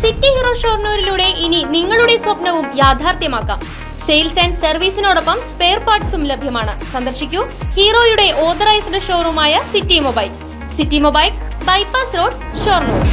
city hero ഷോർണൂരിലൂടെ ഇനി നിങ്ങളുടെ സ്വപ്നവും യാഥാർത്ഥ്യമാക്കാം സെയിൽസ് ആൻഡ് സർവീസിനോടൊപ്പം സ്പെയർ പാർട്സും ലഭ്യമാണ് സന്ദർശിക്കൂ ഹീറോയുടെ ഓതറൈസ്ഡ് ഷോറൂമായ city mobiles city mobiles bypass road Shoranur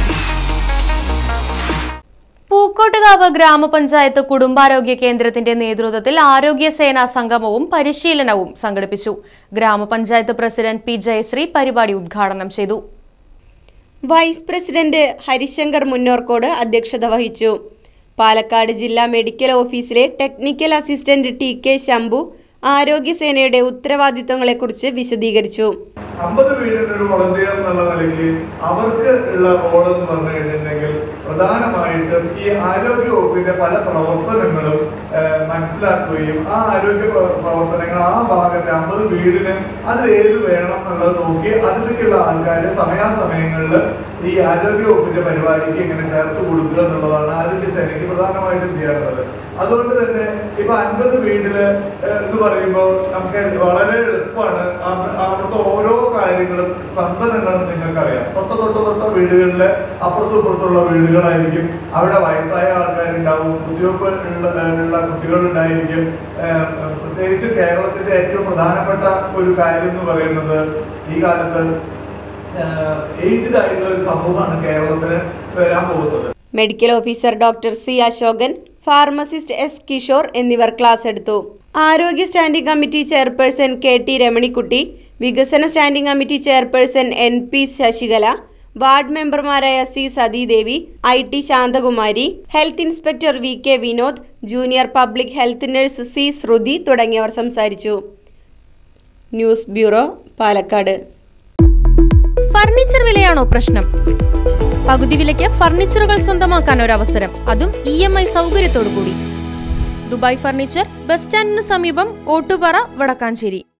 Pookkottukavu ഗ്രാമപഞ്ചായത്ത് കുടുംബാരോഗ്യ കേന്ദ്രത്തിന്റെ നേതൃത്വത്തിൽ ആരോഗ്യ സേനാ സംഗമവും പരിശീലനവും സംഘടിപ്പിച്ചു ഗ്രാമപഞ്ചായത്ത് പ്രസിഡന്റ് പി ജയശ്രീ പരിപാടി ഉദ്ഘാടനം ചെയ്തു വൈസ് പ്രസിഡന്റ് ഹരിശങ്കർ മുന്നോർക്കോട് അധ്യക്ഷത വഹിച്ചു പാലക്കാട് ജില്ലാ മെഡിക്കൽ ഓഫീസിലെ technical assistant T K Shambhu ആരോഗ്യസേനയുടെ ഉത്തരവാദിത്തങ്ങളെക്കുറിച്ച് വിശദീകരിച്ചു അമ്പത് വീടിന്റെ ഒരു വളണ്ടിയർ എന്നുള്ള നിലയ്ക്ക് അവർക്ക് ഉള്ള റോൾ എന്ന് പറഞ്ഞു കഴിഞ്ഞിട്ടുണ്ടെങ്കിൽ പ്രധാനമായിട്ടും ഈ ആരോഗ്യ വകുപ്പിന്റെ പല പ്രവർത്തനങ്ങളും ഏഹ്, മനസ്സിലാക്കുകയും ആ ആരോഗ്യ പ്ര- പ്രവർത്തനങ്ങൾ ആ ഭാഗത്തെ അമ്പത് വീടിന് അത് ഏത് വേണം എന്നുള്ളത് നോക്കി അതിലേക്കുള്ള ആൾക്കാര് സമയാസമയങ്ങളിൽ ഈ ആരോഗ്യ വകുപ്പിന്റെ പരിപാടിക്ക് ഇങ്ങനെ ചേർത്ത് കൊടുക്കുക എന്നുള്ളതാണ് ആരോഗ്യ സേനയ്ക്ക് പ്രധാനമായിട്ടും ചെയ്യാറുള്ളത് അതുകൊണ്ട് തന്നെ ഇപ്പൊ അൻപത് വീട്ടില് ഏഹ്, എന്ന് പറയുമ്പോൾ നമുക്ക് വളരെ എളുപ്പമാണ് ആ- അവിടുത്തെ ഓരോ കാര്യങ്ങളും സ്പന്ദനങ്ങളും നിങ്ങൾക്കറിയാം തൊട്ട തൊട്ട തൊട്ട വീടുകളിലെ അപ്പുറത്തും ഇപ്പുറത്തുള്ള വീടുകളായിരിക്കും അവിടെ വയസ്സായ ആൾക്കാരുണ്ടാവും കുത്തിവെപ്പ് ഉള്ള ഉള്ള കുട്ടികളുണ്ടായിരിക്കും ഏഹ്, പ്രത്യേകിച്ച് കേരളത്തിന്റെ ഏറ്റവും പ്രധാനപ്പെട്ട ഒരു കാര്യം എന്ന് പറയുന്നത് ഈ കാലത്ത് ഏജ്ഡ് ആയിട്ടുള്ള ഒരു സമൂഹമാണ് കേരളത്തിന് വരാൻ പോകുന്നത് medical officer doctor C Ashokan pharmacist S Kishore എന്നിവർ ക്ലാസ് എടുത്തു ആരോഗ്യ standing committee chairperson K T Ramanikutty വികസന standing committee chairperson N P Sasikala ward മെമ്പർമാരായ C Sathidevi I T Shanthakumari health inspector V K Vinod junior public health nurse C Shruthi തുടങ്ങിയവർ സംസാരിച്ചു ന്യൂസ് ബ്യൂറോ പാലക്കാട് ഫർണിച്ചർ വിലയാണോ പ്രശ്നം പകുതി വിലയ്ക്ക് ഫർണിച്ചറുകൾ സ്വന്തമാക്കാൻ ഒരു അവസരം അതും ഇ എം ഐ സൗകര്യത്തോടു കൂടി ദുബായ് ഫർണിച്ചർ ബസ് സ്റ്റാൻഡിന് സമീപം ഓട്ടുപാറ വടക്കാഞ്ചേരി